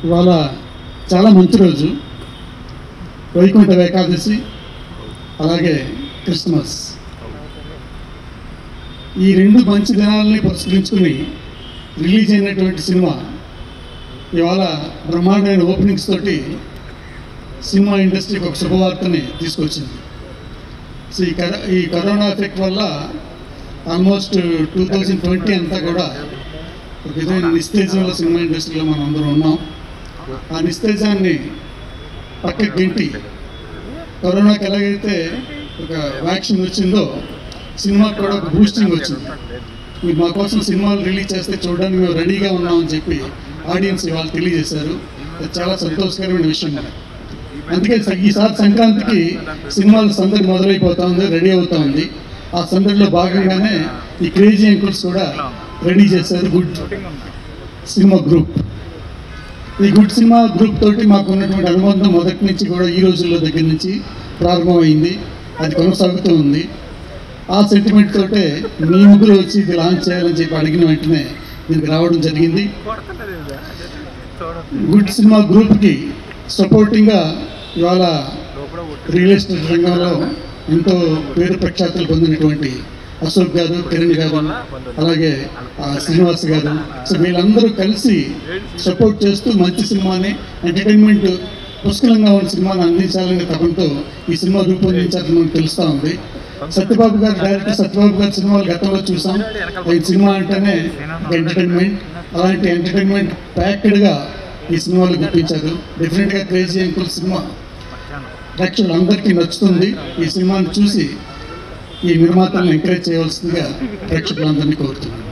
ఇవాళ చాలా మంచి రోజు వైకుంఠ ఏకాదశి అలాగే క్రిస్మస్ ఈ రెండు మంచి దినాలని పురస్కరించుకుని రిలీజ్ అయినటువంటి సినిమా ఇవాళ బ్రహ్మాండమైన ఓపెనింగ్స్ తోటి సినిమా ఇండస్ట్రీకి ఒక శుభవార్తని తీసుకొచ్చింది సో ఈ కర ఈ కరోనా ఎఫెక్ట్ వల్ల ఆల్మోస్ట్ టూ థౌజండ్ ట్వంటీ అంతా కూడా ఒక విధమైన నిస్తేజంలో సినిమా ఇండస్ట్రీలో మనం అందరం ఉన్నాం ఆ నిస్తేజాన్ని పక్కకి గెంటి కరోనాకి ఎలాగైతే ఒక వ్యాక్సిన్ వచ్చిందో సినిమాకి కూడా ఒక బూస్టింగ్ వచ్చింది మీరు మా కోసం సినిమాలు రిలీజ్ చేస్తే చూడడానికి మేము రెడీగా ఉన్నామని చెప్పి ఆడియన్స్ ఇవాళ తెలియజేశారు అది చాలా సంతోషకరమైన విషయం మనకి అందుకే స- ఈసారి సంక్రాంతికి సినిమాల సందడి మొదలైపోతా ఉంది రెడీ అవుతా ఉంది ఆ సందడిలో భాగంగానే ఈ క్రేజీ అంకుల్స్ కూడా రెడీ చేశారు గుడ్ సినిమా గ్రూప్ ఈ గుడ్ సినిమా గ్రూప్ తోటి మాకు ఉన్నటువంటి అనుబంధం మొదటి నుంచి కూడా ఈ రోజుల్లో దగ్గర నుంచి ప్రారంభమైంది అది కొనసాగుతూ ఉంది ఆ సెంటిమెంట్ తోటే మీ ముగ్గురు వచ్చి ఇది లాంచ్ చేయాలని చెప్పి అడిగిన వెంటనే దీనికి రావడం జరిగింది గుడ్ సినిమా గ్రూప్కి సపోర్టింగ్గా ఇవాళ రియల్ ఎస్టేట్ రంగంలో ఎంతో పేరు ప్రఖ్యాతులు పొందినటువంటి అశోక్ గారు కిరణ్ గారు అలాగే ఆ, శ్రీనివాస్ గారు సో వీళ్ళందరూ కలిసి సపోర్ట్ చేస్తూ మంచి సినిమాని ఎంటర్టైన్మెంట్ పుష్కలంగా ఉన్న సినిమాని అందించాలనే తపంతో ఈ సినిమా రూపొందించాలని మనకు తెలుస్తూ ఉంది సత్యబాబు గారు డైరెక్టర్ సత్యబాబు గారి సినిమాలు గతంలో చూసాం ఈ సినిమా అంటేనే ఎంటర్టైన్మెంట్ అలాంటి ఎంటర్టైన్మెంట్ ప్యాక్డ్గా ఈ సినిమాలు గుర్తించారు డెఫినెట్గా క్రేజీ అంకుల్ సినిమా ప్రేక్షకులందరికీ నచ్చుతుంది ఈ సినిమాను చూసి ఈ నిర్మాతలను ఎంకరేజ్ చేయవలసిందిగా ప్రేక్షకులందరినీ కోరుతున్నాను